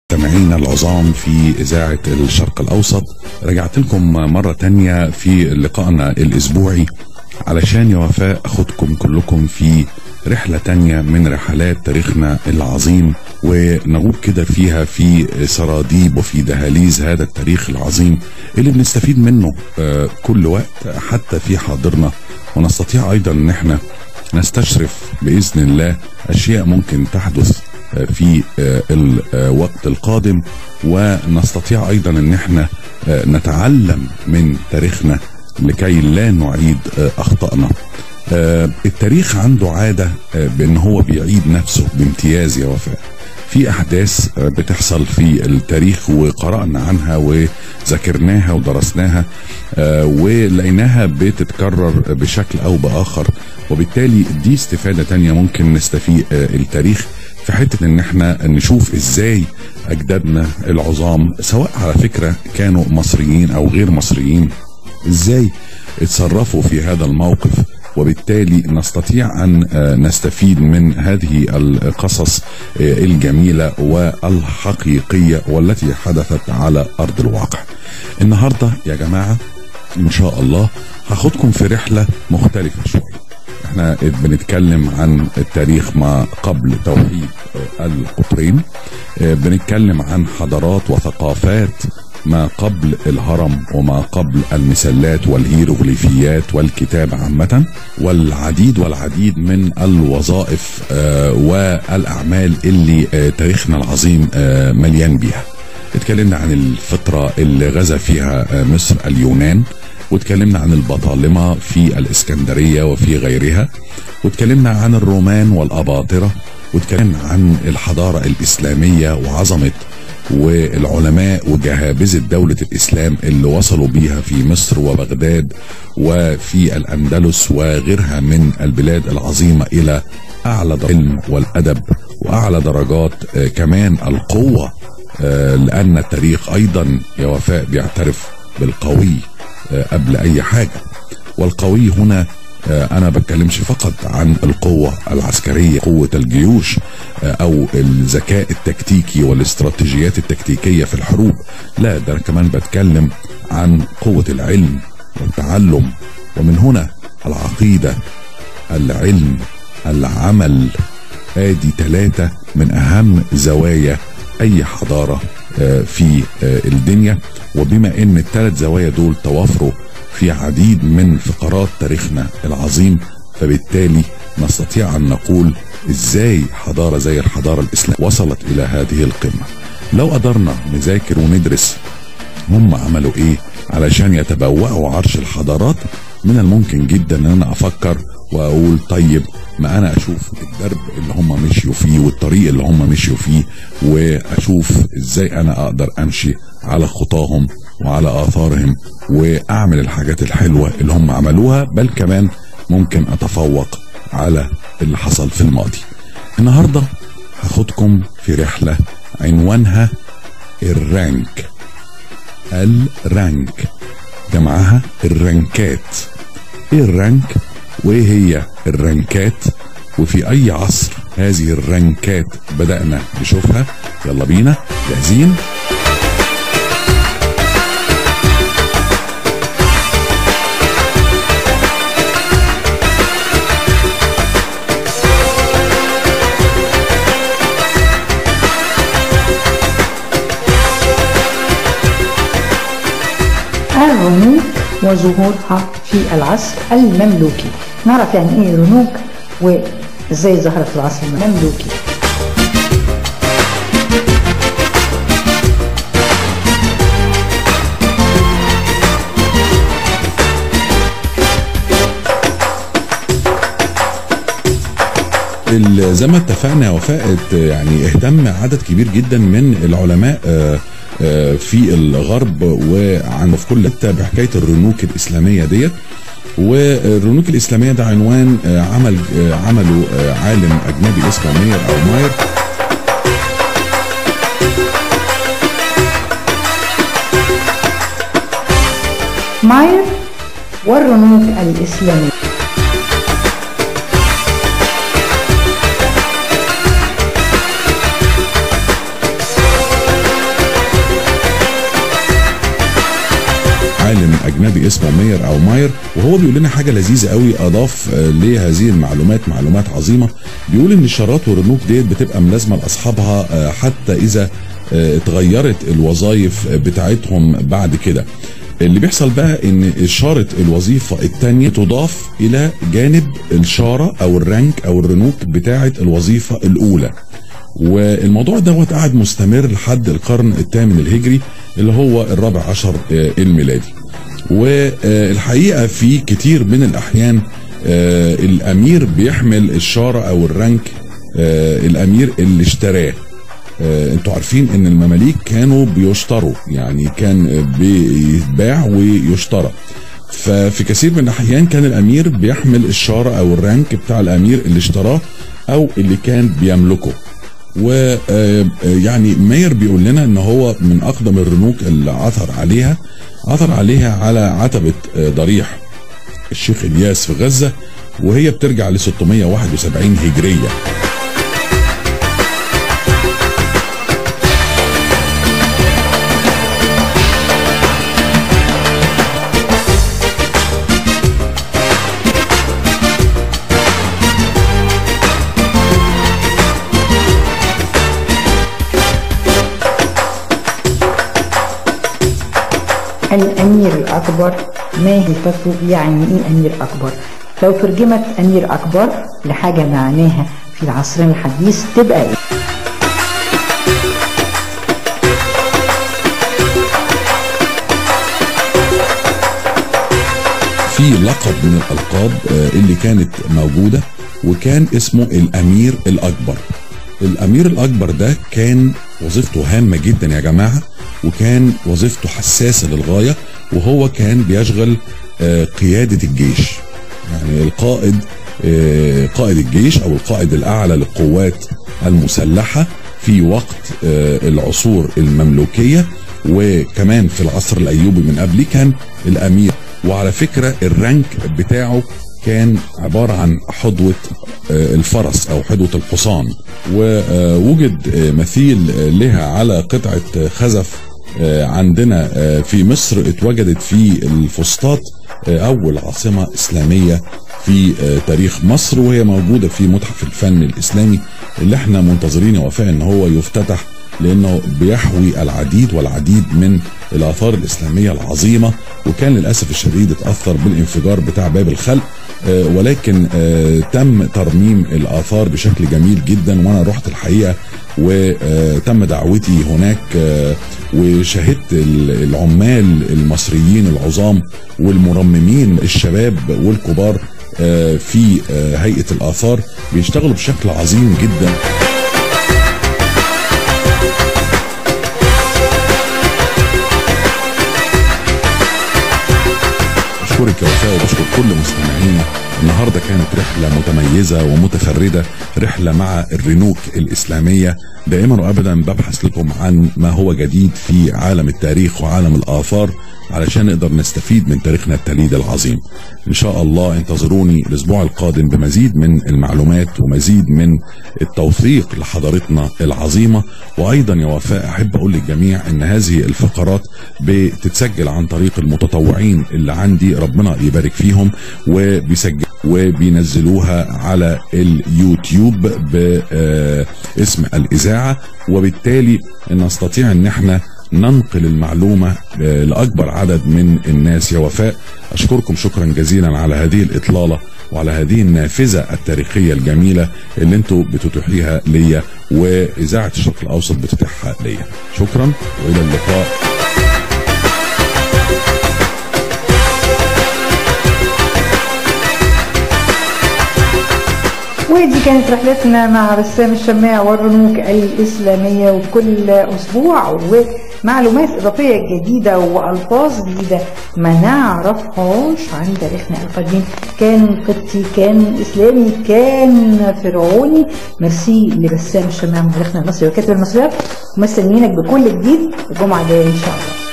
مستمعينا العظام في إذاعة الشرق الأوسط رجعت لكم مرة تانية في لقائنا الأسبوعي علشان يا وفاء أخدكم كلكم في رحلة تانية من رحلات تاريخنا العظيم ونغوب كده فيها في سراديب وفي دهاليز هذا التاريخ العظيم اللي بنستفيد منه آه، كل وقت حتى في حاضرنا ونستطيع أيضا أن احنا نستشرف بإذن الله أشياء ممكن تحدث آه، في آه، الوقت القادم ونستطيع أيضا أن احنا آه، نتعلم من تاريخنا لكي لا نعيد آه، أخطائنا آه، التاريخ عنده عادة آه، بأن هو بيعيد نفسه بامتياز يا وفاء في أحداث آه، بتحصل في التاريخ وقرأنا عنها وذاكرناها ودرسناها آه، ولقيناها بتتكرر بشكل أو بآخر وبالتالي دي استفادة تانية ممكن نستفيد آه، التاريخ في حتة ان احنا نشوف ازاي اجدادنا العظام سواء على فكرة كانوا مصريين او غير مصريين ازاي اتصرفوا في هذا الموقف وبالتالي نستطيع ان آه، نستفيد من هذه القصص آه، الجميله والحقيقيه والتي حدثت على ارض الواقع. النهارده يا جماعه ان شاء الله هاخدكم في رحله مختلفه شويه. احنا بنتكلم عن التاريخ ما قبل توحيد آه، القطرين آه، بنتكلم عن حضارات وثقافات ما قبل الهرم وما قبل المسلات والهيروغليفيات والكتاب عامة والعديد والعديد من الوظائف آه، والأعمال اللي آه، تاريخنا العظيم آه، مليان بيها اتكلمنا عن الفترة اللي غزا فيها آه، مصر اليونان واتكلمنا عن البطالمة في الإسكندرية وفي غيرها واتكلمنا عن الرومان والأباطرة واتكلمنا عن الحضارة الإسلامية وعظمة والعلماء وجهابذة دولة الإسلام اللي وصلوا بيها في مصر وبغداد وفي الأندلس وغيرها من البلاد العظيمة إلى أعلى درجات العلم والأدب وأعلى درجات آه، كمان القوة آه، لأن التاريخ أيضا يا وفاء بيعترف بالقوي آه، قبل أي حاجة والقوي هنا آه، انا بتكلمش فقط عن القوة العسكرية قوة الجيوش آه، او الذكاء التكتيكي والاستراتيجيات التكتيكية في الحروب لا ده انا كمان بتكلم عن قوة العلم والتعلم ومن هنا العقيدة العلم العمل ادي ثلاثة من اهم زوايا اي حضارة آه، في آه، الدنيا وبما ان الثلاث زوايا دول توافروا في عديد من فقرات تاريخنا العظيم فبالتالي نستطيع ان نقول ازاي حضارة زي الحضارة الاسلامية وصلت الى هذه القمة لو قدرنا نذاكر وندرس هم عملوا ايه علشان يتبوأوا عرش الحضارات من الممكن جدا ان انا افكر واقول طيب ما انا اشوف الدرب اللي هم مشيوا فيه والطريق اللي هم مشيوا فيه واشوف ازاي انا اقدر امشي على خطاهم وعلى اثارهم واعمل الحاجات الحلوه اللي هم عملوها بل كمان ممكن اتفوق على اللي حصل في الماضي النهارده هاخدكم في رحله عنوانها الرانك الرانك جمعها الرانكات ايه الرانك وايه هي الرانكات وفي اي عصر هذه الرانكات بدأنا نشوفها يلا بينا جاهزين الرنوك وظهورها في العصر المملوكي نعرف يعني ايه رنوك وازاي ظهرت في العصر المملوكي ال- زي ما اتفقنا يا وفاء ات- يعني اهتم عدد كبير جدا من العلماء آه، آه، في الغرب وعن في كل حته بحكايه الرنوك الاسلاميه ديت والرنوك الاسلاميه ده عنوان آه، عمل آه، عمله آه، عالم اجنبي اسمه مير او ماير ماير والرنوك الإسلامية اجنبي اسمه مير او ماير وهو بيقول لنا حاجه لذيذه قوي اضاف آه، لهذه المعلومات معلومات عظيمه بيقول ان الشارات والرنوك ديت بتبقى ملازمه لاصحابها آه، حتى اذا آه، اتغيرت الوظائف بتاعتهم بعد كده اللي بيحصل بقى ان اشاره الوظيفه الثانيه تضاف الى جانب الشاره او الرانك او الرنوك بتاعه الوظيفه الاولى والموضوع دوت قعد مستمر لحد القرن الثامن الهجري اللي هو الرابع عشر آه، الميلادي والحقيقه في كتير من الاحيان آه، الامير بيحمل الشاره او الرانك آه، الامير اللي اشتراه آه، انتوا عارفين ان المماليك كانوا بيشتروا يعني كان بيتباع ويشترى ففي كثير من الاحيان كان الامير بيحمل الشاره او الرانك بتاع الامير اللي اشتراه او اللي كان بيملكه ويعني ماير بيقول لنا ان هو من اقدم الرنوك اللي عثر عليها عثر عليها على عتبه آه، ضريح الشيخ الياس في غزه وهي بترجع ل 671 هجريه الأمير الأكبر ما هي الفتوى يعني إيه أمير أكبر لو ترجمت أمير أكبر لحاجة معناها في العصرين الحديث تبقى إيه في لقب من الالقاب آه، اللي كانت موجوده وكان اسمه الامير الاكبر الامير الاكبر ده كان وظيفته هامه جدا يا جماعه وكان وظيفته حساسه للغايه وهو كان بيشغل آه، قياده الجيش يعني القائد آه، قائد الجيش او القائد الاعلى للقوات المسلحه في وقت آه، العصور المملوكيه وكمان في العصر الايوبي من قبل كان الامير وعلى فكره الرانك بتاعه كان عباره عن حضوه آه، الفرس او حضوه الحصان ووجد آه، مثيل آه، لها على قطعه آه، خزف آه، عندنا آه، في مصر اتوجدت في الفسطاط آه، اول عاصمه اسلاميه في آه، تاريخ مصر وهي موجوده في متحف الفن الاسلامي اللي احنا منتظرين يا وفاء ان هو يفتتح لانه بيحوي العديد والعديد من الاثار الاسلاميه العظيمه وكان للاسف الشديد اتاثر بالانفجار بتاع باب الخلق آه، ولكن آه، تم ترميم الاثار بشكل جميل جدا وانا رحت الحقيقه وتم دعوتي هناك آه، وشاهدت ال- العمال المصريين العظام والمرممين الشباب والكبار آه، في آه، هيئه الاثار بيشتغلوا بشكل عظيم جدا بشكرك يا وفاء وبشكر كل مستمعينا النهارده كانت رحله متميزه ومتفرده رحله مع الرنوك الاسلاميه دائما وابدا ببحث لكم عن ما هو جديد في عالم التاريخ وعالم الاثار علشان نقدر نستفيد من تاريخنا التليد العظيم ان شاء الله انتظروني الاسبوع القادم بمزيد من المعلومات ومزيد من التوثيق لحضارتنا العظيمه وايضا يا وفاء احب اقول للجميع ان هذه الفقرات بتتسجل عن طريق المتطوعين اللي عندي ربنا يبارك فيهم وبيسجل وبينزلوها على اليوتيوب باسم الاذاعه وبالتالي نستطيع ان احنا ننقل المعلومه آه، لاكبر عدد من الناس يا وفاء اشكركم شكرا جزيلا على هذه الاطلاله وعلى هذه النافذه التاريخيه الجميله اللي انتوا بتتيحيها ليا واذاعه الشرق الاوسط بتتيحها ليا شكرا والى اللقاء ودي كانت رحلتنا مع بسام الشماع والرنوك الإسلامية وكل أسبوع ومعلومات إضافية جديدة وألفاظ جديدة ما نعرفهاش عن تاريخنا القديم كان قبطي كان إسلامي كان فرعوني ميرسي لبسام الشماع من تاريخنا المصري وكاتب المصريات ومستنيينك بكل جديد الجمعة الجاية إن شاء الله